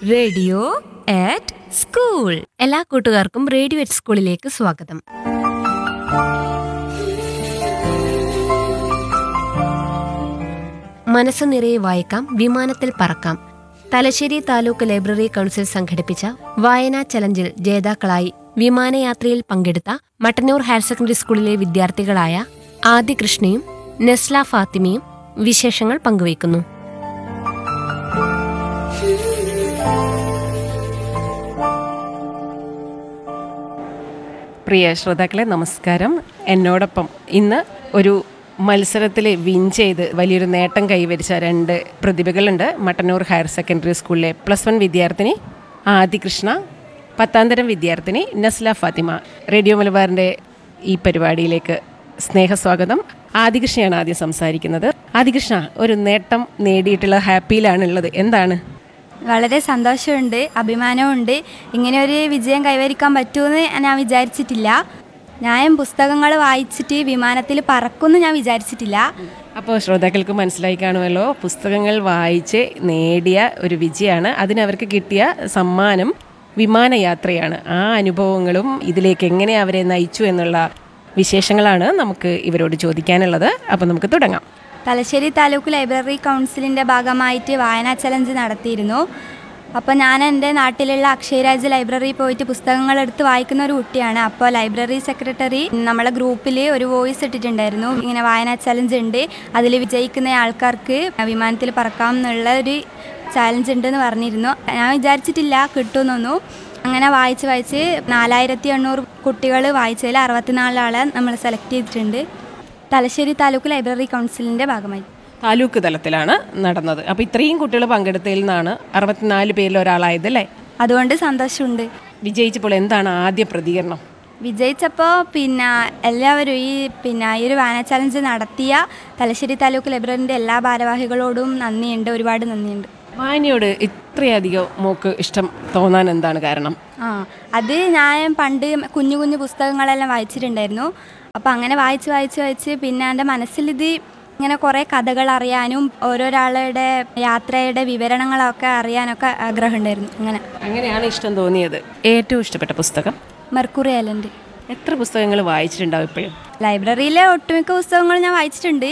radio ആറ്റ് school എല്ലാ കൂട്ടുകാർക്കും radio at സ്കൂളിലേക്ക് സ്വാഗതം മനസ്സ് നിറയെ വായിക്കാം വിമാനത്തിൽ പറക്കാം തലശ്ശേരി താലൂക്ക് ലൈബ്രറി കൗൺസിൽ സംഘടിപ്പിച്ച വായനാ ചലഞ്ചിൽ ജേതാക്കളായി വിമാനയാത്രയിൽ പങ്കെടുത്ത മട്ടന്നൂർ ഹയർ സെക്കൻഡറി സ്കൂളിലെ വിദ്യാർത്ഥികളായ ആദി കൃഷ്ണയും നെസ്ല ഫാത്തിമയും വിശേഷങ്ങൾ പങ്കുവയ്ക്കുന്നു പ്രിയ ശ്രോതാക്കളെ നമസ്കാരം എന്നോടൊപ്പം ഇന്ന് ഒരു മത്സരത്തിൽ വിൻ ചെയ്ത് വലിയൊരു നേട്ടം കൈവരിച്ച രണ്ട് പ്രതിഭകളുണ്ട് മട്ടന്നൂർ ഹയർ സെക്കൻഡറി സ്കൂളിലെ പ്ലസ് വൺ വിദ്യാർത്ഥിനി ആദികൃഷ്ണ പത്താം തരം വിദ്യാർത്ഥിനി നസ്ല ഫാത്തിമ റേഡിയോ മലബാറിൻ്റെ ഈ പരിപാടിയിലേക്ക് സ്നേഹസ്വാഗതം ആദികൃഷ്ണയാണ് ആദ്യം സംസാരിക്കുന്നത് ആദികൃഷ്ണ ഒരു നേട്ടം നേടിയിട്ടുള്ള ഹാപ്പിയിലാണുള്ളത് എന്താണ് വളരെ സന്തോഷമുണ്ട് അഭിമാനമുണ്ട് ഇങ്ങനെ ഒരു വിജയം കൈവരിക്കാൻ പറ്റുമെന്ന് ഞാൻ വിചാരിച്ചിട്ടില്ല ഞാൻ പുസ്തകങ്ങൾ വായിച്ചിട്ട് വിമാനത്തിൽ പറക്കുമെന്ന് ഞാൻ വിചാരിച്ചിട്ടില്ല അപ്പോൾ ശ്രോതാക്കൾക്ക് മനസ്സിലായി കാണുമല്ലോ പുസ്തകങ്ങൾ വായിച്ച് നേടിയ ഒരു വിജയമാണ് അതിനവർക്ക് കിട്ടിയ സമ്മാനം വിമാനയാത്രയാണ് ആ അനുഭവങ്ങളും ഇതിലേക്ക് എങ്ങനെ അവരെ നയിച്ചു എന്നുള്ള വിശേഷങ്ങളാണ് നമുക്ക് ഇവരോട് ചോദിക്കാനുള്ളത് അപ്പോൾ നമുക്ക് തുടങ്ങാം തലശ്ശേരി താലൂക്ക് ലൈബ്രറി കൗൺസിലിൻ്റെ ഭാഗമായിട്ട് വായനാ ചലഞ്ച് നടത്തിയിരുന്നു അപ്പോൾ ഞാൻ എൻ്റെ നാട്ടിലുള്ള അക്ഷയരാജ് ലൈബ്രറി പോയിട്ട് പുസ്തകങ്ങൾ എടുത്ത് വായിക്കുന്ന ഒരു കുട്ടിയാണ് അപ്പോൾ ലൈബ്രറി സെക്രട്ടറി നമ്മളെ ഗ്രൂപ്പിൽ ഒരു വോയിസ് ഇട്ടിട്ടുണ്ടായിരുന്നു ഇങ്ങനെ വായനാ ചലഞ്ച് ഉണ്ട് അതിൽ വിജയിക്കുന്ന ആൾക്കാർക്ക് വിമാനത്തിൽ പറക്കാം എന്നുള്ള ഒരു ചാലഞ്ച് ഉണ്ടെന്ന് പറഞ്ഞിരുന്നു ഞാൻ വിചാരിച്ചിട്ടില്ല കിട്ടുമെന്നൊന്നും അങ്ങനെ വായിച്ച് വായിച്ച് നാലായിരത്തി എണ്ണൂറ് കുട്ടികൾ വായിച്ചതിൽ അറുപത്തിനാല് ആളെ നമ്മൾ സെലക്ട് ചെയ്തിട്ടുണ്ട് തലശ്ശേരി താലൂക്ക് ലൈബ്രറി കൗൺസിലിൻ്റെ ഭാഗമായി താലൂക്ക് തലത്തിലാണ് നടന്നത് അപ്പോൾ ഇത്രയും കുട്ടികൾ പങ്കെടുത്തതിൽ നിന്നാണ് അറുപത്തിനാല് പേരിൽ ഒരാളായത് അല്ലേ അതുകൊണ്ട് സന്തോഷമുണ്ട് വിജയിച്ചപ്പോൾ എന്താണ് ആദ്യ പ്രതികരണം വിജയിച്ചപ്പോൾ പിന്നെ എല്ലാവരും ഈ പിന്നെ ഈ ഒരു വായന ചലഞ്ച് നടത്തിയ തലശ്ശേരി താലൂക്ക് ലൈബ്രറിൻ്റെ എല്ലാ ഭാരവാഹികളോടും നന്ദിയുണ്ട് ഒരുപാട് നന്ദിയുണ്ട് വായനയോട് ഇത്രയധികം മോക്ക് ഇഷ്ടം തോന്നാൻ എന്താണ് കാരണം ആ അത് ഞാൻ പണ്ട് കുഞ്ഞു കുഞ്ഞു പുസ്തകങ്ങളെല്ലാം വായിച്ചിട്ടുണ്ടായിരുന്നു അപ്പോൾ അങ്ങനെ വായിച്ച് വായിച്ച് വായിച്ച് പിന്നെ എൻ്റെ മനസ്സിലിത് ഇങ്ങനെ കുറേ കഥകൾ അറിയാനും ഓരോരാളുടെ യാത്രയുടെ വിവരണങ്ങളൊക്കെ അറിയാനൊക്കെ ആഗ്രഹമുണ്ടായിരുന്നു അങ്ങനെ അങ്ങനെയാണ് ഇഷ്ടം തോന്നിയത് ഏറ്റവും ഇഷ്ടപ്പെട്ട പുസ്തകം മെർക്കുറി ഐലൻഡ് എത്ര പുസ്തകങ്ങൾ വായിച്ചിട്ടുണ്ടാവും ഇപ്പോഴും ലൈബ്രറിയിലെ ഒട്ടുമിക്ക പുസ്തകങ്ങളും ഞാൻ വായിച്ചിട്ടുണ്ട്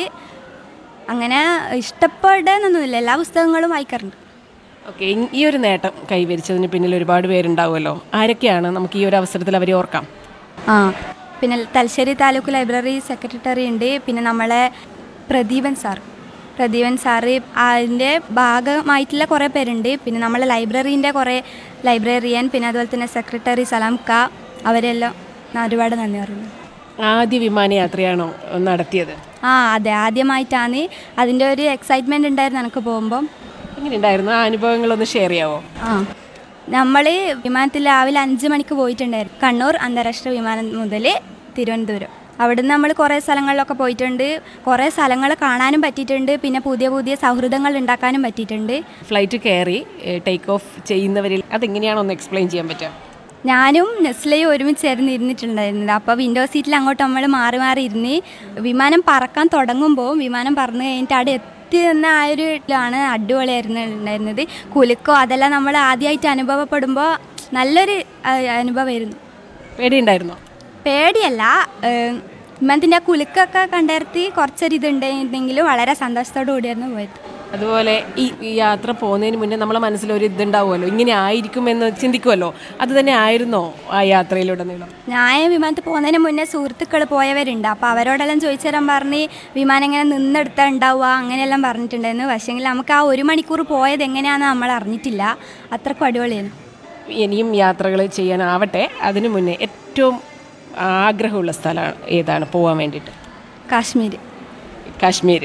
അങ്ങനെ ഇഷ്ടപ്പെടുന്നൊന്നുമില്ല എല്ലാ പുസ്തകങ്ങളും വായിക്കാറുണ്ട് ഓക്കെ ഈ ഒരു നേട്ടം കൈവരിച്ചതിന് പിന്നിൽ ഒരുപാട് പേരുണ്ടാവുമല്ലോ ആരൊക്കെയാണ് നമുക്ക് ഈ ഒരു അവസരത്തിൽ അവരെ ഓർക്കാം ആ പിന്നെ തലശ്ശേരി താലൂക്ക് ലൈബ്രറി സെക്രട്ടറി ഉണ്ട് പിന്നെ നമ്മളെ പ്രദീപൻ സാർ പ്രദീപൻ സാറ് അതിൻ്റെ ഭാഗമായിട്ടുള്ള കുറേ പേരുണ്ട് പിന്നെ നമ്മളെ ലൈബ്രറീൻ്റെ കുറേ ലൈബ്രറിയൻ പിന്നെ അതുപോലെ തന്നെ സെക്രട്ടറി സലാം ക അവരെല്ലാം ഞാൻ ഒരുപാട് നന്ദി പറയുന്നു ആദ്യ വിമാനയാത്രയാണോ നടത്തിയത് ആ അതെ ആദ്യമായിട്ടാണ് അതിൻ്റെ ഒരു എക്സൈറ്റ്മെൻറ്റ് ഉണ്ടായിരുന്നു എനിക്ക് പോകുമ്പം എങ്ങനെയുണ്ടായിരുന്നു ആ അനുഭവങ്ങളൊന്ന് ഷെയർ ചെയ്യാവോ ആ നമ്മൾ വിമാനത്തിൽ രാവിലെ അഞ്ച് മണിക്ക് പോയിട്ടുണ്ടായിരുന്നു കണ്ണൂർ അന്താരാഷ്ട്ര വിമാനം മുതൽ തിരുവനന്തപുരം അവിടുന്ന് നമ്മൾ കുറേ സ്ഥലങ്ങളിലൊക്കെ പോയിട്ടുണ്ട് കുറേ സ്ഥലങ്ങൾ കാണാനും പറ്റിയിട്ടുണ്ട് പിന്നെ പുതിയ പുതിയ സൗഹൃദങ്ങൾ ഉണ്ടാക്കാനും പറ്റിയിട്ടുണ്ട് ഫ്ലൈറ്റ് കയറി ടേക്ക് ഓഫ് ചെയ്യുന്നവരിൽ അതെങ്ങനെയാണോ ഒന്ന് എക്സ്പ്ലെയിൻ ചെയ്യാൻ പറ്റുക ഞാനും നെസ്ലയും ഒരുമിച്ചായിരുന്നു ഇരുന്നിട്ടുണ്ടായിരുന്നത് അപ്പോൾ വിൻഡോ സീറ്റിൽ അങ്ങോട്ട് നമ്മൾ മാറി മാറി ഇരുന്ന് വിമാനം പറക്കാൻ തുടങ്ങുമ്പോൾ വിമാനം പറന്ന് കഴിഞ്ഞിട്ട് അവിടെ എത്തി എന്ന ആ ഒരു ഇതിലാണ് അടിപൊളിയായിരുന്നു ഉണ്ടായിരുന്നത് കുലുക്കോ അതെല്ലാം നമ്മൾ ആദ്യമായിട്ട് അനുഭവപ്പെടുമ്പോൾ നല്ലൊരു ആ, അനുഭവമായിരുന്നു പേടിയുണ്ടായിരുന്നോ പേടിയല്ല ഏഹ്, വിമാനത്തിൻ്റെ ആ കുലുക്കൊക്കെ കണ്ടെടുത്ത് കുറച്ചൊരു ഇതുണ്ടായിരുന്നെങ്കിലും വളരെ സന്തോഷത്തോടു കൂടിയായിരുന്നു പോയത് അതുപോലെ ഈ ഈ യാത്ര പോകുന്നതിന് മുന്നേ നമ്മളെ മനസ്സിൽ ഒരു ഇതുണ്ടാവുമല്ലോ ഇങ്ങനെ ആയിരിക്കുമെന്ന് ചിന്തിക്കുമല്ലോ അത് തന്നെ ആയിരുന്നോ ആ യാത്രയിലുടനീളം ഞാൻ വിമാനത്തിൽ പോകുന്നതിന് മുന്നേ സുഹൃത്തുക്കൾ പോയവരുണ്ട് അപ്പോൾ അവരോടെല്ലാം ചോദിച്ചു തരാൻ പറഞ്ഞ് വിമാനം ഇങ്ങനെ നിന്നെടുത്താൽ ഉണ്ടാവുക അങ്ങനെയെല്ലാം പറഞ്ഞിട്ടുണ്ടായിരുന്നു പക്ഷേങ്കിൽ നമുക്ക് ആ ഒരു മണിക്കൂർ പോയത് എങ്ങനെയാണെന്ന് നമ്മൾ അറിഞ്ഞിട്ടില്ല അത്രക്കും അടിപൊളിയായിരുന്നു ഇനിയും യാത്രകൾ ചെയ്യാനാവട്ടെ അതിനു മുന്നേ ഏറ്റവും ആഗ്രഹമുള്ള സ്ഥലം ഏതാണ് പോകാൻ വേണ്ടിയിട്ട് കാശ്മീർ കാശ്മീർ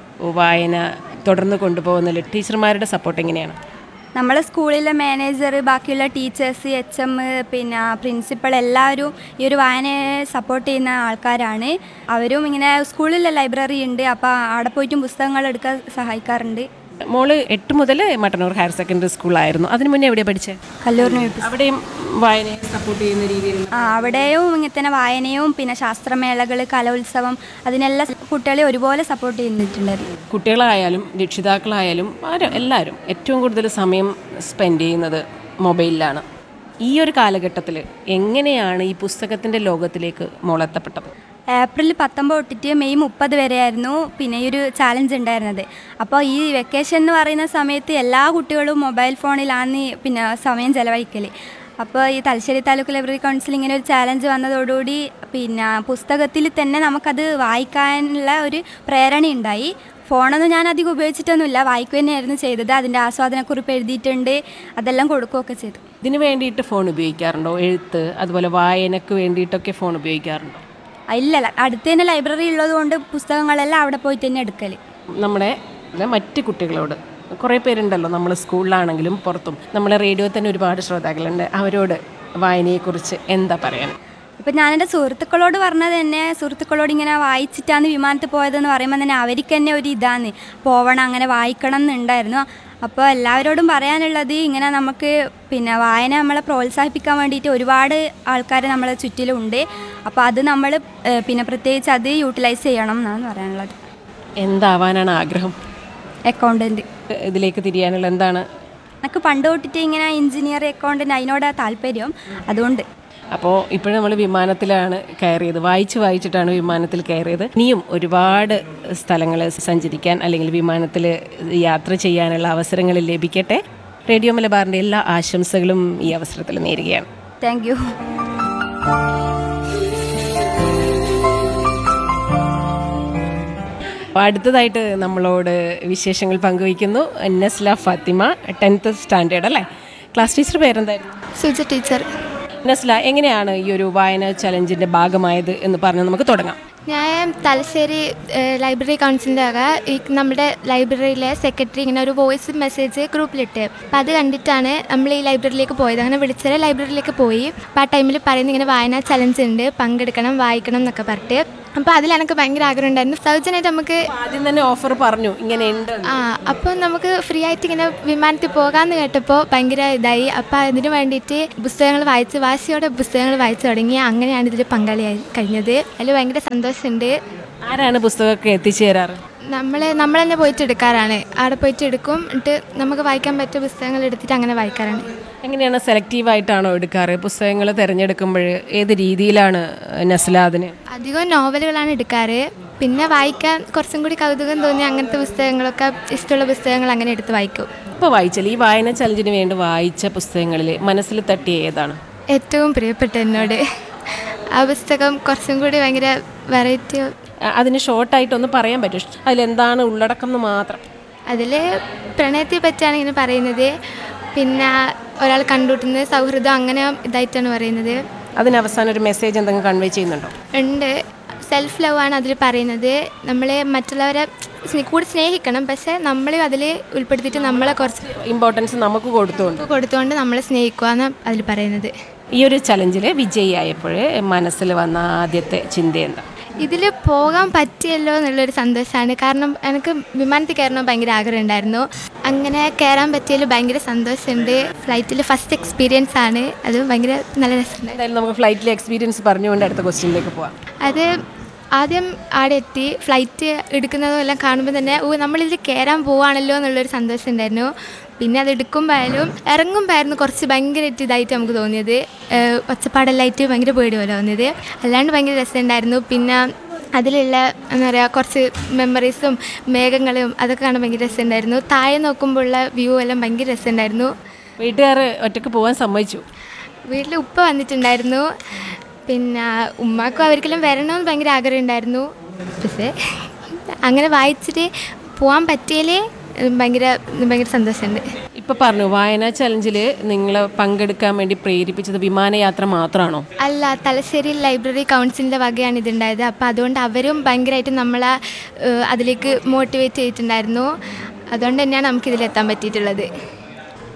വായന തുടർന്ന് കൊണ്ടുപോകുന്നതിൽ ടീച്ചർമാരുടെ സപ്പോർട്ട് എങ്ങനെയാണ് നമ്മളെ സ്കൂളിലെ മാനേജർ ബാക്കിയുള്ള ടീച്ചേഴ്സ് എച്ച് എം പിന്നെ പ്രിൻസിപ്പൾ എല്ലാവരും ഈ ഒരു വായനയെ സപ്പോർട്ട് ചെയ്യുന്ന ആൾക്കാരാണ് അവരും ഇങ്ങനെ സ്കൂളിലെ ലൈബ്രറി ഉണ്ട് അപ്പോൾ അവിടെ പോയിട്ടും പുസ്തകങ്ങൾ എടുക്കാൻ സഹായിക്കാറുണ്ട് മോള് എട്ട് മുതൽ മട്ടന്നൂർ ഹയർ സെക്കൻഡറി സ്കൂളായിരുന്നു അതിന് മുന്നേ എവിടെയാണ് പഠിച്ചത് കല്ലൂരിന് പോയി അവിടെയും വായനയെ സപ്പോർട്ട് ചെയ്യുന്ന രീതിയിൽ ആ അവിടെയും ഇങ്ങനെ തന്നെ വായനയും പിന്നെ ശാസ്ത്രമേളകൾ കലോത്സവം അതിനെല്ലാം കുട്ടികളെ ഒരുപോലെ സപ്പോർട്ട് ചെയ്തിട്ടുണ്ടായിരുന്നു കുട്ടികളായാലും രക്ഷിതാക്കളായാലും ആരും എല്ലാവരും ഏറ്റവും കൂടുതൽ സമയം സ്പെൻഡ് ചെയ്യുന്നത് മൊബൈലിലാണ് ഈ ഒരു കാലഘട്ടത്തിൽ എങ്ങനെയാണ് ഈ പുസ്തകത്തിൻ്റെ ലോകത്തിലേക്ക് മോളെത്തപ്പെട്ടത് ഏപ്രിൽ പത്തൊമ്പത് തൊട്ടിട്ട് മെയ് മുപ്പത് വരെയായിരുന്നു പിന്നെ ഈ ഒരു ചാലഞ്ച് ഉണ്ടായിരുന്നത് അപ്പോൾ ഈ വെക്കേഷൻ എന്ന് പറയുന്ന സമയത്ത് എല്ലാ കുട്ടികളും മൊബൈൽ ഫോണിലാണ് പിന്നെ സമയം ചെലവഴിക്കൽ അപ്പോൾ ഈ തലശ്ശേരി താലൂക്ക് ലൈബ്രറി കൗൺസിൽ ഇങ്ങനെ ഒരു ചാലഞ്ച് വന്നതോടുകൂടി പിന്നെ പുസ്തകത്തിൽ തന്നെ നമുക്കത് വായിക്കാനുള്ള ഒരു പ്രേരണ ഉണ്ടായി ഫോണൊന്നും ഞാൻ അധികം ഉപയോഗിച്ചിട്ടൊന്നുമില്ല വായിക്കുക തന്നെയായിരുന്നു ചെയ്തത് അതിൻ്റെ ആസ്വാദനക്കുറിപ്പ് എഴുതിയിട്ടുണ്ട് അതെല്ലാം കൊടുക്കുകയൊക്കെ ചെയ്തു ഇതിന് വേണ്ടിയിട്ട് ഫോൺ ഉപയോഗിക്കാറുണ്ടോ എഴുത്ത് അതുപോലെ വായനക്ക് വേണ്ടിയിട്ടൊക്കെ ഫോൺ ഉപയോഗിക്കാറുണ്ടോ ഇല്ലല്ല അടുത്ത് തന്നെ ലൈബ്രറി ഉള്ളത് കൊണ്ട് പുസ്തകങ്ങളെല്ലാം അവിടെ പോയിട്ട് തന്നെ എടുക്കൽ നമ്മുടെ മറ്റ് കുട്ടികളോട് കുറേ പേരുണ്ടല്ലോ നമ്മൾ സ്കൂളിലാണെങ്കിലും പുറത്തും നമ്മളെ റേഡിയോ തന്നെ ഒരുപാട് ശ്രോതാക്കളുണ്ട് അവരോട് വായനയെക്കുറിച്ച് എന്താ പറയാൻ ഇപ്പം ഞാൻ എൻ്റെ സുഹൃത്തുക്കളോട് പറഞ്ഞത് തന്നെ സുഹൃത്തുക്കളോട് ഇങ്ങനെ വായിച്ചിട്ടാണ് വിമാനത്തിൽ പോയതെന്ന് പറയുമ്പോൾ തന്നെ അവർക്ക് തന്നെ ഒരു ഇതാണ് പോവണം അങ്ങനെ വായിക്കണം എന്നുണ്ടായിരുന്നു അപ്പോൾ എല്ലാവരോടും പറയാനുള്ളത് ഇങ്ങനെ നമുക്ക് പിന്നെ വായന നമ്മളെ പ്രോത്സാഹിപ്പിക്കാൻ വേണ്ടിയിട്ട് ഒരുപാട് ആൾക്കാർ നമ്മളെ ചുറ്റിലുണ്ട് അപ്പോൾ അത് നമ്മൾ ഏഹ്, പിന്നെ പ്രത്യേകിച്ച് അത് യൂട്ടിലൈസ് ചെയ്യണം എന്നാണ് പറയാനുള്ളത് എന്താവാനാണ് ആഗ്രഹം അക്കൗണ്ടൻറ്റ് ഇതിലേക്ക് തിരിയാനുള്ള എന്താണ് എനിക്ക് പണ്ട് തൊട്ടിട്ട് ഇങ്ങനെ എഞ്ചിനീയർ അക്കൗണ്ടൻറ്റ് അതിനോടാണ് താല്പര്യം അതുകൊണ്ട് അപ്പോൾ ഇപ്പോഴും നമ്മൾ വിമാനത്തിലാണ് കയറിയത് വായിച്ച് വായിച്ചിട്ടാണ് വിമാനത്തിൽ കയറിയത് ഇനിയും ഒരുപാട് സ്ഥലങ്ങൾ സഞ്ചരിക്കാൻ അല്ലെങ്കിൽ വിമാനത്തിൽ യാത്ര ചെയ്യാനുള്ള അവസരങ്ങൾ ലഭിക്കട്ടെ റേഡിയോ മലബാറിൻ്റെ എല്ലാ ആശംസകളും ഈ അവസരത്തിൽ നേരുകയാണ് താങ്ക് യു അപ്പോൾ അടുത്തതായിട്ട് നമ്മളോട് വിശേഷങ്ങൾ പങ്കുവയ്ക്കുന്നു നസ്ല ഫാത്തിമ ടെൻത്ത് സ്റ്റാൻഡേർഡ് അല്ലേ ക്ലാസ് ടീച്ചർ പേരെന്തായിരുന്നു സുജ ടീച്ചർ നസ്ല എങ്ങനെയാണ് ഈ ഒരു വായന ചലഞ്ചിൻ്റെ ഭാഗമായത് എന്ന് പറഞ്ഞ് നമുക്ക് തുടങ്ങാം ഞാൻ തലശ്ശേരി ഏഹ്, ലൈബ്രറി കൗൺസിലിൻ്റെ വക ഈ നമ്മുടെ ലൈബ്രറിയിലെ സെക്രട്ടറി ഇങ്ങനെ ഒരു വോയിസ് മെസ്സേജ് ഗ്രൂപ്പിലിട്ട് അപ്പം അത് കണ്ടിട്ടാണ് നമ്മൾ ഈ ലൈബ്രറിയിലേക്ക് പോയത് അങ്ങനെ വിളിച്ചാൽ ലൈബ്രറിയിലേക്ക് പോയി അപ്പോൾ ആ ടൈമിൽ പറയുന്നത് ഇങ്ങനെ വായനാ ചലഞ്ച് ഉണ്ട് പങ്കെടുക്കണം വായിക്കണം എന്നൊക്കെ പറഞ്ഞിട്ട് അപ്പോൾ അതിൽ എനിക്ക് ഭയങ്കര ആഗ്രഹം ഉണ്ടായിരുന്നു സൗജന്യമായിട്ട് നമുക്ക് ആദ്യം തന്നെ ഓഫർ പറഞ്ഞു ഇങ്ങനെ ഉണ്ട് ആ അപ്പോൾ നമുക്ക് ഫ്രീ ആയിട്ട് ഇങ്ങനെ വിമാനത്തിൽ പോകാമെന്ന് കേട്ടപ്പോൾ ഭയങ്കര ഇതായി അപ്പോൾ അതിന് വേണ്ടിയിട്ട് പുസ്തകങ്ങൾ വായിച്ച് വാശിയോടെ പുസ്തകങ്ങൾ വായിച്ചു തുടങ്ങി അങ്ങനെയാണ് ഇതിൽ പങ്കാളിയായി കഴിഞ്ഞത് അതിൽ ഭയങ്കര സന്തോഷമുണ്ട് ആരാണ് പുസ്തകമൊക്കെ എത്തിച്ചു തരാറ് നമ്മൾ നമ്മൾ തന്നെ പോയിട്ട് എടുക്കാറാണ് അവിടെ പോയിട്ട് എടുക്കും എന്നിട്ട് നമുക്ക് വായിക്കാൻ പറ്റിയ പുസ്തകങ്ങൾ എടുത്തിട്ട് അങ്ങനെ വായിക്കാറാണ് എങ്ങനെയാണ് സെലക്റ്റീവ് ആയിട്ടാണോ എടുക്കാറ് പുസ്തകങ്ങൾ തിരഞ്ഞെടുക്കുമ്പോൾ ഏത് രീതിയിലാണ് നസ്ല അതിന് അധികവും നോവലുകളാണ് എടുക്കാറ് പിന്നെ വായിക്കാൻ കുറച്ചും കൂടി കൗതുകം തോന്നിയ അങ്ങനത്തെ പുസ്തകങ്ങളൊക്കെ ഇഷ്ടമുള്ള പുസ്തകങ്ങൾ അങ്ങനെ എടുത്ത് വായിക്കും ഇപ്പോൾ വായിച്ചാൽ ഈ വായന ചലഞ്ചിന് വേണ്ടി വായിച്ച പുസ്തകങ്ങളിൽ മനസ്സിൽ തട്ടിയ ഏതാണ് ഏറ്റവും പ്രിയപ്പെട്ട എന്നോട് ആ പുസ്തകം കുറച്ചും കൂടി ഭയങ്കര വെറൈറ്റി അ- അതിന് ഷോർട്ടായിട്ടൊന്ന് പറയാൻ പറ്റും അതിലെന്താണ് ഉള്ളടക്കം എന്ന് മാത്രം അതിൽ പ്രണയത്തെ പറ്റിയാണ് ഇങ്ങനെ പറയുന്നത് പിന്നെ ഒരാൾ കണ്ടുമുട്ടുന്നത് സൗഹൃദം അങ്ങനെ ഇതായിട്ടാണ് പറയുന്നത് അതിന് അവസാനം ഒരു മെസ്സേജ് എന്തെങ്കിലും കൺവേ ചെയ്യുന്നുണ്ടോ ഉണ്ട് സെൽഫ് ലവ് ആണ് അതിൽ പറയുന്നത് നമ്മൾ മറ്റുള്ളവരെ സ്നേ- കൂടി സ്നേഹിക്കണം പക്ഷേ നമ്മളെ അതിൽ ഉൾപ്പെടുത്തിയിട്ട് നമ്മളെ കുറച്ച് ഇമ്പോർട്ടൻസ് നമുക്ക് കൊടുത്തുകൊണ്ട് കൊടുത്തുകൊണ്ട് നമ്മളെ സ്നേഹിക്കുക എന്നാണ് അതിൽ പറയുന്നത് ഈ ഒരു ചലഞ്ചിൽ വിജയിയായപ്പോൾ മനസ്സിൽ വന്ന ആദ്യത്തെ ചിന്ത എന്താ ഇതിൽ പോകാൻ പറ്റിയല്ലോ എന്നുള്ളൊരു സന്തോഷമാണ് കാരണം എനിക്ക് വിമാനത്തിൽ കയറണം ഭയങ്കര ആഗ്രഹം ഉണ്ടായിരുന്നു അങ്ങനെ കയറാൻ പറ്റിയതിൽ ഭയങ്കര സന്തോഷമുണ്ട് ഫ്ലൈറ്റിൽ ഫസ്റ്റ് എക്സ്പീരിയൻസ് ആണ് അത് ഭയങ്കര നല്ല രസമുണ്ടായിരുന്നു എന്തായാലും നമുക്ക് ഫ്ലൈറ്റിലെ എക്സ്പീരിയൻസ് പറഞ്ഞുകൊണ്ട് അടുത്ത ക്വസ്റ്റ്യനിലേക്ക് പോവാം അത് ആദ്യം അവിടെ എത്തി ഫ്ലൈറ്റ് എടുക്കുന്നതും എല്ലാം കാണുമ്പോൾ തന്നെ ഓ നമ്മളിതിൽ കയറാൻ പോവാണല്ലോ എന്നുള്ളൊരു സന്തോഷം ഉണ്ടായിരുന്നു പിന്നെ അത് എടുക്കുമ്പോഴായാലും ഇറങ്ങുമ്പോഴായിരുന്നു കുറച്ച് ഭയങ്കരമായിട്ട് ഇതായിട്ട് നമുക്ക് തോന്നിയത് ഏഹ് ഒച്ചപ്പാടെല്ലായിട്ട് ഭയങ്കര പേടി പോലെ തോന്നിയത് അല്ലാണ്ട് ഭയങ്കര രസമുണ്ടായിരുന്നു പിന്നെ അതിലുള്ള എന്താ പറയുക കുറച്ച് മെമ്മറീസും മേഘങ്ങളും അതൊക്കെ കാണാൻ ഭയങ്കര രസമുണ്ടായിരുന്നു താഴെ നോക്കുമ്പോഴുള്ള വ്യൂ എല്ലാം ഭയങ്കര രസമുണ്ടായിരുന്നു വീട്ടുകാർ ഒറ്റയ്ക്ക് പോകാൻ സമ്മതിച്ചു വീട്ടിൽ ഉപ്പ വന്നിട്ടുണ്ടായിരുന്നു പിന്നെ ഉമ്മാക്കും അവർക്കെല്ലാം വരണമെന്ന് ഭയങ്കര ആഗ്രഹം ഉണ്ടായിരുന്നു പക്ഷേ അങ്ങനെ വായിച്ചിട്ട് പോകാൻ പറ്റിയാലേ ഭയങ്കര ഭയങ്കര സന്തോഷമുണ്ട് ഇപ്പൊ പറഞ്ഞു വായനാ ചലഞ്ചിൽ നിങ്ങൾ പങ്കെടുക്കാൻ വേണ്ടി പ്രേരിപ്പിച്ചത് വിമാനയാത്ര മാത്രമാണോ അല്ല തലശ്ശേരി ലൈബ്രറി കൗൺസിലിൻ്റെ വകയാണ് ഇതുണ്ടായത് അപ്പോൾ അതുകൊണ്ട് അവരും ഭയങ്കരമായിട്ട് നമ്മളെ ഏഹ്, അതിലേക്ക് മോട്ടിവേറ്റ് ചെയ്തിട്ടുണ്ടായിരുന്നു അതുകൊണ്ട് തന്നെയാണ് നമുക്കിതിലെത്താൻ പറ്റിയിട്ടുള്ളത്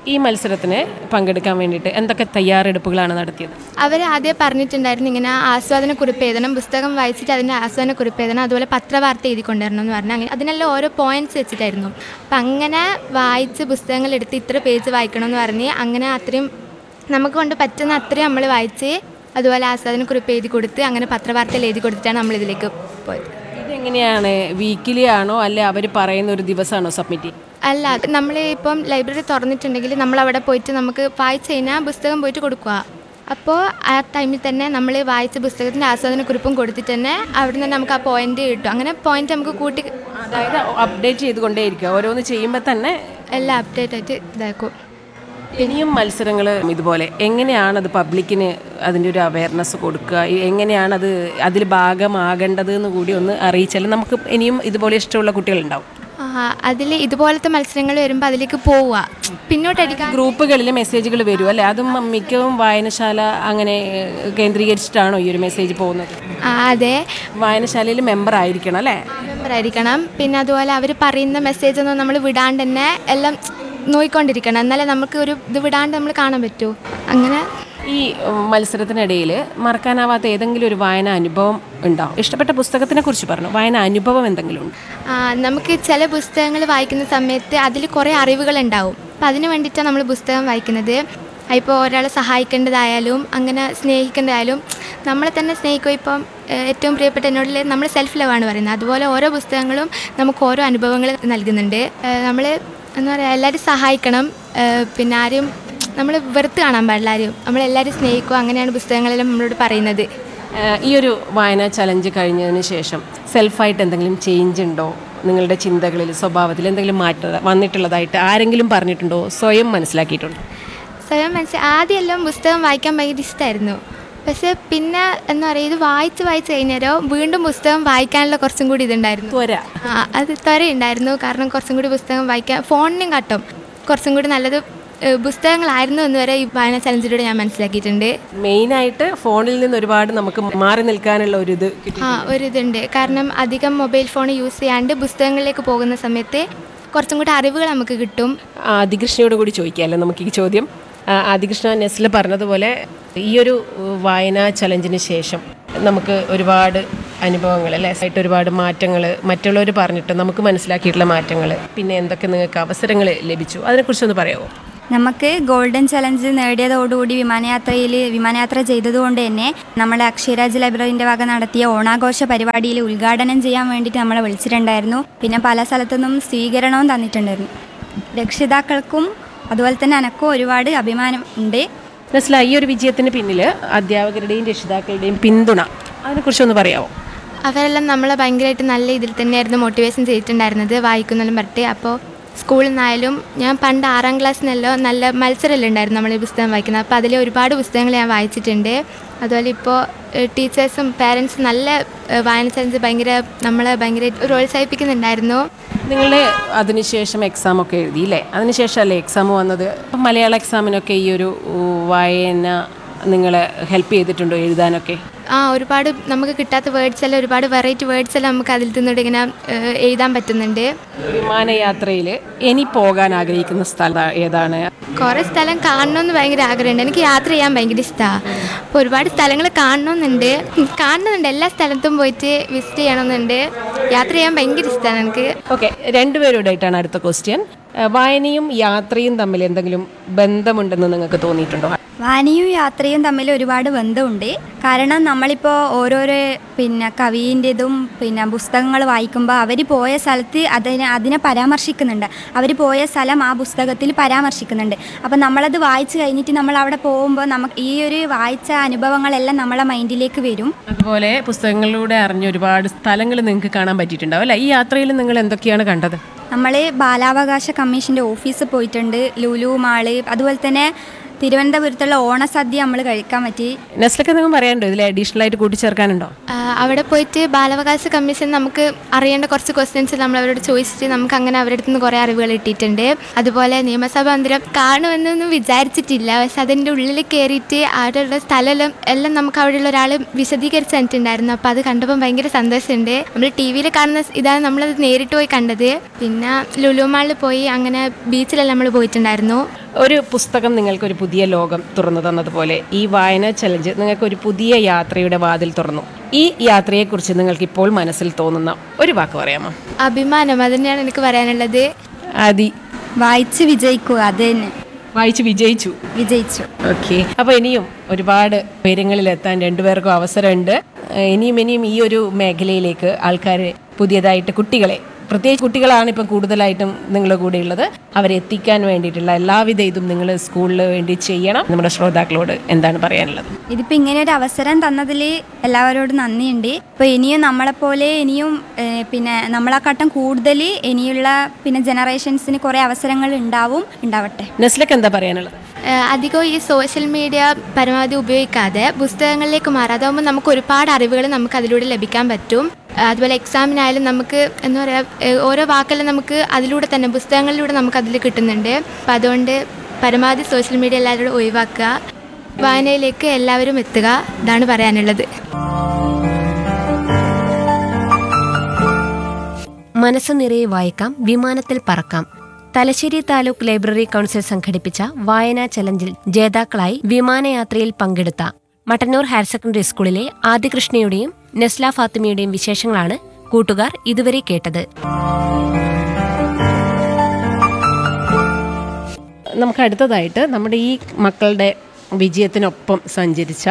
ഈ മത്സരത്തിന് പങ്കെടുക്കാൻ വേണ്ടിയിട്ട് എന്തൊക്കെ തയ്യാറെടുപ്പുകളാണ് നടത്തിയത് അവർ ആദ്യം പറഞ്ഞിട്ടുണ്ടായിരുന്നു ഇങ്ങനെ ആസ്വാദന കുറിപ്പ് എഴുതണം പുസ്തകം വായിച്ചിട്ട് അതിൻ്റെ ആസ്വാദന കുറിപ്പ് എഴുതണം അതുപോലെ പത്രവാർത്ത എഴുതി കൊണ്ടുവരണം എന്ന് പറഞ്ഞു അങ്ങനെ അതിനെല്ലാം ഓരോ പോയിന്റ്സ് വെച്ചിട്ടായിരുന്നു അപ്പം അങ്ങനെ വായിച്ച് പുസ്തകങ്ങൾ എടുത്ത് ഇത്ര പേജ് വായിക്കണം എന്ന് പറഞ്ഞ് അങ്ങനെ അത്രയും നമുക്ക് കൊണ്ട് പറ്റുന്ന അത്രയും നമ്മൾ വായിച്ച് അതുപോലെ ആസ്വാദന കുറിപ്പ് എഴുതി കൊടുത്ത് അങ്ങനെ പത്രവാർത്തയിൽ എഴുതി കൊടുത്തിട്ടാണ് നമ്മൾ ഇതിലേക്ക് പോയത് ഇതെങ്ങനെയാണ് വീക്കിലി ആണോ അല്ലെ അവർ പറയുന്ന ഒരു ദിവസമാണോ സബ്മിറ്റ് ചെയ്യുക അല്ല നമ്മൾ ഇപ്പം ലൈബ്രറി തുറന്നിട്ടുണ്ടെങ്കിൽ നമ്മൾ അവിടെ പോയിട്ട് നമുക്ക് വായിച്ച് കഴിഞ്ഞാൽ പുസ്തകം പോയിട്ട് കൊടുക്കുക അപ്പോൾ ആ ടൈമിൽ തന്നെ നമ്മൾ വായിച്ച പുസ്തകത്തിൻ്റെ ആസ്വാദന കുറിപ്പും കൊടുത്തിട്ട് തന്നെ അവിടെ നിന്ന് നമുക്ക് ആ പോയിന്റ് കിട്ടും അങ്ങനെ പോയിന്റ് നമുക്ക് കൂട്ടി അതായത് അപ്ഡേറ്റ് ചെയ്തുകൊണ്ടേയിരിക്കുക ഓരോന്ന് ചെയ്യുമ്പോൾ തന്നെ എല്ലാം അപ്ഡേറ്റ് ആയിട്ട് ഇതാക്കും ഇനിയും മത്സരങ്ങൾ ഇതുപോലെ എങ്ങനെയാണ് അത് പബ്ലിക്കിന് അതിൻ്റെ ഒരു അവയർനെസ് കൊടുക്കുക ഈ- എങ്ങനെയാണ് അത് അതിൽ ഭാഗമാകേണ്ടത് എന്ന് കൂടി ഒന്ന് അറിയിച്ചാൽ നമുക്ക് ഇനിയും ഇതുപോലെ ഇഷ്ടമുള്ള കുട്ടികളുണ്ടാവും അതിൽ ഇതുപോലത്തെ മത്സരങ്ങൾ വരുമ്പോൾ അതിലേക്ക് പോവുക പിന്നോട്ടടിക്കാൻ ഗ്രൂപ്പുകളിൽ മെസ്സേജുകൾ വരും അല്ലേ അതും മിക്കവും വായനശാല അങ്ങനെ ഏഹ്, കേന്ദ്രീകരിച്ചിട്ടാണോ ഈ ഒരു മെസ്സേജ് പോകുന്നത് ആ, അതെ വായനശാലയിൽ മെമ്പർ ആയിരിക്കണം അല്ലേ മെമ്പർ ആയിരിക്കണം പിന്നെ അതുപോലെ അവർ പറയുന്ന മെസ്സേജ് ഒന്നും നമ്മൾ വിടാണ്ട് തന്നെ എല്ലാം നോയിക്കൊണ്ടിരിക്കണം എന്നാലേ നമുക്ക് ഒരു ഇത് വിടാണ്ട് നമ്മൾ കാണാൻ പറ്റൂ അങ്ങനെ ഈ ഉം, മത്സരത്തിനിടയിൽ മറക്കാനാവാത്ത ഏതെങ്കിലും ഒരു വായന അനുഭവം ഉണ്ടാവും ഇഷ്ടപ്പെട്ട പുസ്തകത്തിനെ കുറിച്ച് പറഞ്ഞു വായന അനുഭവം എന്തെങ്കിലും ഉണ്ട് ആ, നമുക്ക് ചില പുസ്തകങ്ങൾ വായിക്കുന്ന സമയത്ത് അതിൽ കുറേ അറിവുകൾ ഉണ്ടാവും അപ്പം അതിന് വേണ്ടിയിട്ടാണ് നമ്മൾ പുസ്തകം വായിക്കുന്നത് ഇപ്പോൾ ഒരാളെ സഹായിക്കേണ്ടതായാലും അങ്ങനെ സ്നേഹിക്കേണ്ടതായാലും നമ്മളെ തന്നെ സ്നേഹിക്കുക ഇപ്പം ഏഹ്, ഏറ്റവും പ്രിയപ്പെട്ട എന്നോട് നമ്മൾ സെൽഫ് ലവ് ആണ് പറയുന്നത് അതുപോലെ ഓരോ പുസ്തകങ്ങളും നമുക്ക് ഓരോ അനുഭവങ്ങൾ നൽകുന്നുണ്ട് നമ്മൾ എന്താ പറയുക എല്ലാവരും സഹായിക്കണം ഏഹ്, പിന്നെ ആരും നമ്മൾ വെറുത്ത് കാണാൻ പാടില്ല ആരും നമ്മളെല്ലാവരും സ്നേഹിക്കുക അങ്ങനെയാണ് പുസ്തകങ്ങളെല്ലാം നമ്മളോട് പറയുന്നത് ഏഹ്, ഈ ഒരു വായന ചലഞ്ച് കഴിഞ്ഞതിന് ശേഷം സെൽഫായിട്ട് എന്തെങ്കിലും ചേഞ്ച് ഉണ്ടോ നിങ്ങളുടെ ചിന്തകളിൽ സ്വഭാവത്തിൽ എന്തെങ്കിലും മാറ്റം വന്നിട്ടുള്ളതായിട്ട് ആരെങ്കിലും പറഞ്ഞിട്ടുണ്ടോ സ്വയം മനസ്സിലാക്കിയിട്ടുണ്ടോ സ്വയം മനസ്സിൽ ആദ്യമെല്ലാം പുസ്തകം വായിക്കാൻ ഭയങ്കര ഇഷ്ടമായിരുന്നു പക്ഷെ പിന്നെ എന്താ പറയുക ഇത് വായിച്ച് വായിച്ച് കഴിഞ്ഞാലോ വീണ്ടും പുസ്തകം വായിക്കാനുള്ള കുറച്ചും കൂടി ഇതുണ്ടായിരുന്നു ത്വര ആ, അത് ത്വരയുണ്ടായിരുന്നു കാരണം കുറച്ചും കൂടി പുസ്തകം വായിക്കാൻ ഫോണിനും കാട്ടും കുറച്ചും കൂടി നല്ലത് ഏഹ്, പുസ്തകങ്ങളായിരുന്നു എന്ന് വരെ ഈ വായന ചലഞ്ചിലൂടെ ഞാൻ മനസ്സിലാക്കിയിട്ടുണ്ട് മെയിനായിട്ട് ഫോണിൽ നിന്ന് ഒരുപാട് നമുക്ക് മാറി നിൽക്കാനുള്ള ഒരു ഇത് കിട്ടി ആ ഒരിതുണ്ട് കാരണം അധികം മൊബൈൽ ഫോൺ യൂസ് ചെയ്യാണ്ട് പുസ്തകങ്ങളിലേക്ക് പോകുന്ന സമയത്ത് കുറച്ചും കൂടി അറിവുകൾ നമുക്ക് കിട്ടും ആദികൃഷ്ണയോട് കൂടി ചോദിക്കാമല്ലോ നമുക്ക് ഈ ചോദ്യം ആ, ആദികൃഷ്ണ നെസ്ല പറഞ്ഞതുപോലെ ഈ ഒരു ഉം, വായനാ ചലഞ്ചിന് ശേഷം നമുക്ക് ഒരുപാട് അനുഭവങ്ങൾ അല്ലേ ആയിട്ട് ഒരുപാട് മാറ്റങ്ങൾ മറ്റുള്ളവർ പറഞ്ഞിട്ട് നമുക്ക് മനസ്സിലാക്കിയിട്ടുള്ള മാറ്റങ്ങൾ പിന്നെ എന്തൊക്കെ നിങ്ങൾക്ക് അവസരങ്ങൾ ലഭിച്ചു അതിനെക്കുറിച്ചൊന്ന് പറയാമോ നമുക്ക് ഗോൾഡൻ ചലഞ്ച് നേടിയതോടുകൂടി വിമാനയാത്രയിൽ വിമാനയാത്ര ചെയ്തതുകൊണ്ട് തന്നെ നമ്മളെ അക്ഷയരാജ് ലൈബ്രറിൻ്റെ വക നടത്തിയ ഓണാഘോഷ പരിപാടിയിൽ ഉദ്ഘാടനം ചെയ്യാൻ വേണ്ടിയിട്ട് നമ്മളെ വിളിച്ചിട്ടുണ്ടായിരുന്നു പിന്നെ പല സ്ഥലത്തുനിന്നും സ്വീകരണവും തന്നിട്ടുണ്ടായിരുന്നു രക്ഷിതാക്കൾക്കും അതുപോലെ തന്നെ എനക്കും ഒരുപാട് അഭിമാനം ഉണ്ട് നെസ്ല ഈ ഒരു വിജയത്തിന് പിന്നിൽ അധ്യാപകരുടെയും രക്ഷിതാക്കളുടെയും പിന്തുണ അതിനെക്കുറിച്ചൊന്ന് പറയാമോ അവരെല്ലാം നമ്മളെ ഭയങ്കരമായിട്ട് നല്ല ഇതിൽ തന്നെയായിരുന്നു മോട്ടിവേഷൻ ചെയ്തിട്ടുണ്ടായിരുന്നത് വായിക്കുന്നെല്ലാം പറഞ്ഞിട്ട് അപ്പോൾ സ്കൂളിൽ നിന്നായാലും ഞാൻ പണ്ട് ആറാം ക്ലാസ്സിനെല്ലോ നല്ല മത്സരമെല്ലാം ഉണ്ടായിരുന്നു നമ്മൾ ഈ പുസ്തകം വായിക്കുന്നത് അപ്പോൾ അതിൽ ഒരുപാട് പുസ്തകങ്ങൾ ഞാൻ വായിച്ചിട്ടുണ്ട് അതുപോലെ ഇപ്പോൾ ടീച്ചേഴ്സും പാരൻസും നല്ല ഏഹ്, വായന ചലഞ്ച് ഭയങ്കര നമ്മളെ ഭയങ്കര പ്രോത്സാഹിപ്പിക്കുന്നുണ്ടായിരുന്നു നിങ്ങൾ അതിനുശേഷം എക്സാം ഒക്കെ എഴുതി അല്ലേ അതിനുശേഷം അല്ലേ എക്സാം വന്നത് അപ്പം മലയാള എക്സാമിനൊക്കെ ഈ ഒരു ഉം, വായന നിങ്ങളെ ഹെൽപ്പ് ചെയ്തിട്ടുണ്ടോ എഴുതാനൊക്കെ ആ ഒരുപാട് നമുക്ക് കിട്ടാത്ത വേർഡ്സ് എല്ലാം ഒരുപാട് വെറൈറ്റി വേർഡ്സ് എല്ലാം നമുക്ക് അതിൽ നിന്നിട്ട് ഇങ്ങനെ ഏഹ്, എഴുതാൻ പറ്റുന്നുണ്ട് വിമാനയാത്രയിൽ ഇനി പോകാൻ ആഗ്രഹിക്കുന്ന സ്ഥലം ഏതാണ് കുറേ സ്ഥലം കാണണമെന്ന് ഭയങ്കര ആഗ്രഹമുണ്ട് എനിക്ക് യാത്ര ചെയ്യാൻ ഭയങ്കര ഇഷ്ടമാണ് അപ്പോൾ ഒരുപാട് സ്ഥലങ്ങൾ കാണണമെന്നുണ്ട് കാണുന്നുണ്ട് എല്ലാ സ്ഥലത്തും പോയിട്ട് വിസിറ്റ് ചെയ്യണമെന്നുണ്ട് യാത്ര ചെയ്യാൻ ഭയങ്കര ഇഷ്ടമാണ് എനിക്ക് ഓക്കെ രണ്ടുപേരോടായിട്ടാണ് അടുത്ത ക്വസ്റ്റ്യൻ വായനയും യാത്രയും തമ്മിൽ എന്തെങ്കിലും ബന്ധമുണ്ടെന്ന് നിങ്ങൾക്ക് തോന്നിയിട്ടുണ്ടോ വായനയും യാത്രയും തമ്മിൽ ഒരുപാട് ബന്ധമുണ്ട് കാരണം നമ്മളിപ്പോൾ ഓരോരോ പിന്നെ കവീൻ്റെതും പിന്നെ പുസ്തകങ്ങൾ വായിക്കുമ്പോൾ അവർ പോയ സ്ഥലത്ത് അതിനെ അതിനെ പരാമർശിക്കുന്നുണ്ട് അവർ പോയ സ്ഥലം ആ പുസ്തകത്തിൽ പരാമർശിക്കുന്നുണ്ട് അപ്പം നമ്മളത് വായിച്ചു കഴിഞ്ഞിട്ട് നമ്മൾ അവിടെ പോകുമ്പോൾ നമുക്ക് ഈ ഒരു വായിച്ച അനുഭവങ്ങളെല്ലാം നമ്മളെ മൈൻഡിലേക്ക് വരും അതുപോലെ പുസ്തകങ്ങളിലൂടെ അറിഞ്ഞ ഒരുപാട് സ്ഥലങ്ങൾ നിങ്ങൾക്ക് കാണാൻ പറ്റിയിട്ടുണ്ടാവും അല്ലേ ഈ യാത്രയിൽ നിങ്ങൾ എന്തൊക്കെയാണ് കണ്ടത് നമ്മൾ ബാലാവകാശ കമ്മീഷൻ്റെ ഓഫീസിൽ പോയിട്ടുണ്ട് ലുലു മാള് അതുപോലെ തന്നെ തിരുവനന്തപുരത്തുള്ള ഓണസദ്യ നമ്മൾ കഴിക്കാൻ പറ്റി നെസ്ലൊക്കെ നിങ്ങൾ പറയാനുണ്ടോ ഇതിൽ അഡീഷണൽ ആയിട്ട് കൂട്ടിച്ചേർക്കാനുണ്ടോ ആ, അവിടെ പോയിട്ട് ബാലാവകാശ കമ്മീഷൻ നമുക്ക് അറിയേണ്ട കുറച്ച് ക്വസ്റ്റ്യൻസ് നമ്മൾ അവരോട് ചോദിച്ചിട്ട് നമുക്ക് അങ്ങനെ അവരുടെ അടുത്ത് നിന്ന് കുറേ അറിവുകൾ കിട്ടിയിട്ടുണ്ട് അതുപോലെ നിയമസഭ മന്ദിരം കാണുമെന്നൊന്നും വിചാരിച്ചിട്ടില്ല പക്ഷെ അതിൻ്റെ ഉള്ളിൽ കയറിയിട്ട് അവിടെയുള്ള സ്ഥലമെല്ലാം എല്ലാം നമുക്ക് അവിടെയുള്ള ഒരാൾ വിശദീകരിച്ച് തന്നിട്ടുണ്ടായിരുന്നു അപ്പോൾ അത് കണ്ടപ്പോൾ ഭയങ്കര സന്തോഷമുണ്ട് നമ്മൾ ടി വിയിൽ കാണുന്ന ഇതാണ് നമ്മളത് നേരിട്ട് പോയി കണ്ടത് പിന്നെ ലുലു മാളിൽ പോയി അങ്ങനെ ബീച്ചിലെല്ലാം നമ്മൾ പോയിട്ടുണ്ടായിരുന്നു ഒരു പുസ്തകം നിങ്ങൾക്ക് ഒരു പുതിയ ലോകം തുറന്നു തന്നതുപോലെ ഈ വായന ചലഞ്ച് നിങ്ങൾക്ക് ഒരു പുതിയ യാത്രയുടെ വാതിൽ തുറന്നു ഈ യാത്രയെക്കുറിച്ച് നിങ്ങൾക്ക് ഇപ്പോൾ മനസ്സിൽ തോന്നുന്ന ഒരു വാക്ക് പറയാമോ അഭിമാനം അത് തന്നെയാണ് എനിക്ക് പറയാനുള്ളത് ആദി വായിച്ച് വിജയിക്കുക അത് തന്നെ വായിച്ച് വിജയിച്ചു വിജയിച്ചു ഓക്കെ അപ്പോൾ ഇനിയും ഒരുപാട് ഉയരങ്ങളിലെത്താൻ രണ്ടുപേർക്കും അവസരമുണ്ട് ഏഹ് ഇനിയും ഇനിയും ഈ ഒരു മേഖലയിലേക്ക് ആൾക്കാർ പുതിയതായിട്ട് കുട്ടികളെ പ്രത്യേകിച്ച് കുട്ടികളാണ് ഇപ്പം കൂടുതലായിട്ടും നിങ്ങളുടെ കൂടെ ഉള്ളത് അവരെ എത്തിക്കാൻ വേണ്ടിയിട്ടുള്ള എല്ലാവിധ ഇതും നിങ്ങൾ സ്കൂളിൽ വേണ്ടി ചെയ്യണം നമ്മുടെ ശ്രോതാക്കളോട് എന്താണ് പറയാനുള്ളത് ഇതിപ്പോൾ ഇങ്ങനെ ഒരു അവസരം തന്നതിൽ എല്ലാവരോടും നന്ദിയുണ്ട് ഇപ്പോൾ ഇനിയും നമ്മളെപ്പോലെ ഇനിയും ഏഹ്, പിന്നെ നമ്മളെക്കാട്ടും കൂടുതൽ ഇനിയുള്ള പിന്നെ ജനറേഷൻസിന് കുറേ അവസരങ്ങൾ ഉണ്ടാവും ഉണ്ടാവട്ടെ നെസ്ലക്ക് എന്താ പറയാനുള്ളത് ഏഹ് അധികം ഈ സോഷ്യൽ മീഡിയ പരമാവധി ഉപയോഗിക്കാതെ പുസ്തകങ്ങളിലേക്ക് മാറാം അതാകുമ്പോൾ നമുക്ക് ഒരുപാട് അറിവുകൾ നമുക്ക് അതിലൂടെ ലഭിക്കാൻ പറ്റും ഏഹ് അതുപോലെ എക്സാമിനായാലും നമുക്ക് എന്താ പറയുക ഓരോ വാക്കെല്ലാം നമുക്ക് അതിലൂടെ തന്നെ പുസ്തകങ്ങളിലൂടെ നമുക്ക് അതിൽ കിട്ടുന്നുണ്ട് അപ്പം അതുകൊണ്ട് പരമാവധി സോഷ്യൽ മീഡിയ എല്ലാവരോടും ഒഴിവാക്കുക വായനയിലേക്ക് എല്ലാവരും എത്തുക ഇതാണ് പറയാനുള്ളത് മനസ്സ് നിറയെ വായിക്കാം വിമാനത്തിൽ പറക്കാം തലശ്ശേരി താലൂക്ക് ലൈബ്രറി കൗൺസിൽ സംഘടിപ്പിച്ച വായനാ ചലഞ്ചിൽ ജേതാക്കളായി വിമാനയാത്രയിൽ പങ്കെടുത്ത മട്ടന്നൂർ ഹയർ സെക്കൻഡറി സ്കൂളിലെ ആദികൃഷ്ണയുടെയും നെസ്ല ഫാത്തിമയുടെയും വിശേഷങ്ങളാണ് കൂട്ടുകാർ ഇതുവരെ കേട്ടത് നമുക്ക് അടുത്തതായിട്ട് നമ്മുടെ ഈ മക്കളുടെ വിജയത്തിനൊപ്പം സഞ്ചരിച്ച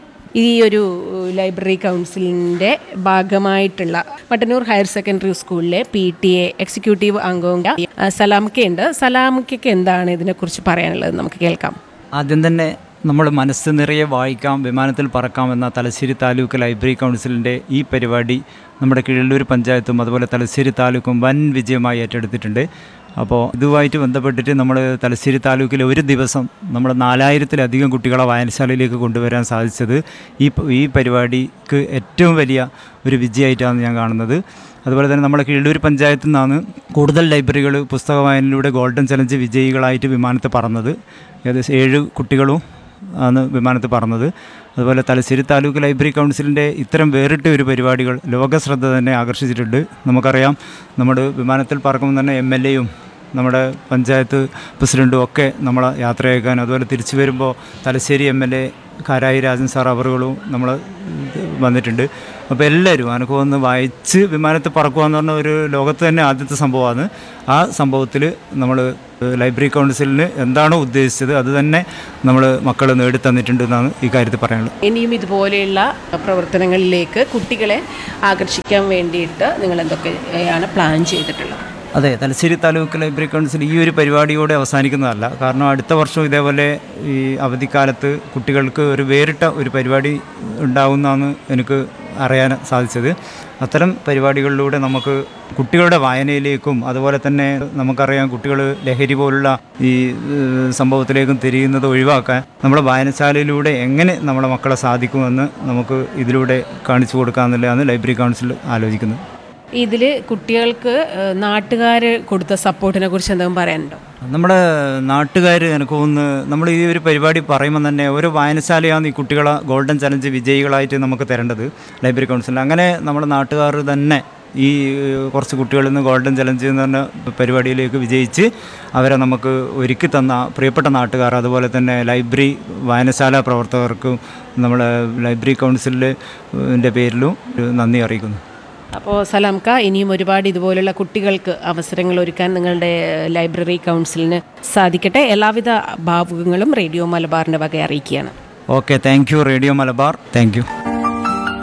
ഈ ഒരു ലൈബ്രറി കൗൺസിലിൻ്റെ ഭാഗമായിട്ടുള്ള മട്ടന്നൂർ ഹയർ സെക്കൻഡറി സ്കൂളിലെ പി ടി എ എക്സിക്യൂട്ടീവ് അംഗവും ആ, സലാമിക്കയുണ്ട് സലാമിക്കയ്ക്ക് എന്താണ് ഇതിനെക്കുറിച്ച് പറയാനുള്ളത് നമുക്ക് കേൾക്കാം ആദ്യം തന്നെ നമ്മൾ മനസ്സ് നിറയെ വായിക്കാം വിമാനത്തിൽ പറക്കാം എന്ന തലശ്ശേരി താലൂക്ക് ലൈബ്രറി കൗൺസിലിൻ്റെ ഈ പരിപാടി നമ്മുടെ കിഴല്ലൂർ പഞ്ചായത്തും അതുപോലെ തലശ്ശേരി താലൂക്കും വൻ വിജയമായി ഏറ്റെടുത്തിട്ടുണ്ട് അപ്പോൾ ഇതുമായിട്ട് ബന്ധപ്പെട്ടിട്ട് നമ്മൾ തലശ്ശേരി താലൂക്കിൽ ഒരു ദിവസം നമ്മൾ നാലായിരത്തിലധികം കുട്ടികളെ വായനശാലയിലേക്ക് കൊണ്ടുവരാൻ സാധിച്ചത് ഈ പ- ഈ പരിപാടിക്ക് ഏറ്റവും വലിയ ഒരു വിജയമായിട്ടാണ് ഞാൻ കാണുന്നത് അതുപോലെ തന്നെ നമ്മുടെ കിഴല്ലൂർ പഞ്ചായത്തിൽ നിന്നാണ് കൂടുതൽ ലൈബ്രറികൾ പുസ്തക വായനയിലൂടെ ഗോൾഡൻ ചലഞ്ച് വിജയികളായിട്ട് വിമാനത്തിൽ പറന്നത് ഏകദേശം ഏഴ് കുട്ടികളും ആണ് വിമാനത്തിൽ പറന്നത് അതുപോലെ തലശ്ശേരി താലൂക്ക് ലൈബ്രറി കൗൺസിലിൻ്റെ ഇത്തരം വേറിട്ട ഒരു പരിപാടികൾ ലോകശ്രദ്ധ തന്നെ ആകർഷിച്ചിട്ടുണ്ട് നമുക്കറിയാം നമ്മുടെ വിമാനത്തിൽ പറക്കുമ്പോൾ തന്നെ എം എൽ എയും നമ്മുടെ പഞ്ചായത്ത് പ്രസിഡൻറ്റും ഒക്കെ നമ്മളെ യാത്രയക്കാൻ അതുപോലെ തിരിച്ചു വരുമ്പോൾ Thalassery M L A Karayi Rajan sir അവറുകളും നമ്മൾ വന്നിട്ടുണ്ട് അപ്പോൾ എല്ലാവരും എനിക്ക് ഒന്ന് വായിച്ച് വിമാനത്തിൽ പറക്കുക എന്ന് പറഞ്ഞ ഒരു ലോകത്ത് തന്നെ ആദ്യത്തെ സംഭവമാണ് ആ സംഭവത്തിൽ നമ്മൾ ലൈബ്രറി കൗൺസിലിന് എന്താണോ ഉദ്ദേശിച്ചത് അത് തന്നെ നമ്മൾ മക്കൾ നേടിത്തന്നിട്ടുണ്ട് എന്നാണ് ഈ കാര്യത്തിൽ പറയാനുള്ളത് ഇനിയും ഇതുപോലെയുള്ള പ്രവർത്തനങ്ങളിലേക്ക് കുട്ടികളെ ആകർഷിക്കാൻ വേണ്ടിയിട്ട് നിങ്ങൾ എന്തൊക്കെയാണ് പ്ലാൻ ചെയ്തിട്ടുള്ളത് അതെ തലശ്ശേരി താലൂക്ക് ലൈബ്രറി കൗൺസിൽ ഈ ഒരു പരിപാടിയോടെ അവസാനിക്കുന്നതല്ല കാരണം അടുത്ത വർഷം ഇതേപോലെ ഈ അവധിക്കാലത്ത് കുട്ടികൾക്ക് ഒരു വേറിട്ട ഒരു പരിപാടി ഉണ്ടാവുമെന്നാണ് എനിക്ക് അറിയാൻ സാധിച്ചത് അത്തരം പരിപാടികളിലൂടെ നമുക്ക് കുട്ടികളുടെ വായനയിലേക്കും അതുപോലെ തന്നെ നമുക്കറിയാം കുട്ടികൾ ലഹരി പോലുള്ള ഈ ഏഹ്, സംഭവത്തിലേക്കും തിരിയുന്നത് ഒഴിവാക്കാൻ നമ്മുടെ വായനശാലയിലൂടെ എങ്ങനെ നമ്മുടെ മക്കളെ സാധിക്കുമെന്ന് നമുക്ക് ഇതിലൂടെ കാണിച്ചു കൊടുക്കാമെന്നുള്ളതാണ് ലൈബ്രറി കൗൺസിൽ ആലോചിക്കുന്നത് ഇതിൽ കുട്ടികൾക്ക് നാട്ടുകാർ കൊടുത്ത സപ്പോർട്ടിനെ കുറിച്ച് എന്തെങ്കിലും പറയാനുണ്ടോ നമ്മുടെ നാട്ടുകാർ എനിക്ക് തോന്നുന്നു നമ്മൾ ഈ ഒരു പരിപാടി പറയുമ്പോൾ തന്നെ ഓരോ വായനശാലയാണ് ഈ കുട്ടികളെ ഗോൾഡൻ ചലഞ്ച് വിജയികളായിട്ട് നമുക്ക് തരേണ്ടത് ലൈബ്രറി കൗൺസിൽ അങ്ങനെ നമ്മുടെ നാട്ടുകാർ തന്നെ ഈ ഏഹ്, കുറച്ച് കുട്ടികളിൽ നിന്ന് ഗോൾഡൻ ചലഞ്ച് എന്ന് പറഞ്ഞ പരിപാടിയിലേക്ക് വിജയിച്ച് അവരെ നമുക്ക് ഒരുക്കി തന്ന പ്രിയപ്പെട്ട നാട്ടുകാർ അതുപോലെ തന്നെ ലൈബ്രറി വായനശാല പ്രവർത്തകർക്കും നമ്മളെ ലൈബ്രറി കൗൺസിലിൻ്റെ പേരിലും ഒരു നന്ദി അറിയിക്കുന്നു അപ്പോൾ സലാംക്ക ഇനിയും ഒരുപാട് ഇതുപോലുള്ള കുട്ടികൾക്ക് അവസരങ്ങൾ ഒരുക്കാൻ നിങ്ങളുടെ ലൈബ്രറി കൗൺസിലിന് സാധിക്കട്ടെ എല്ലാവിധ ഭാവുകങ്ങളും റേഡിയോ മലബാറിൻ്റെ വക അറിയിക്കുകയാണ് okay thank you radio Malabar thank U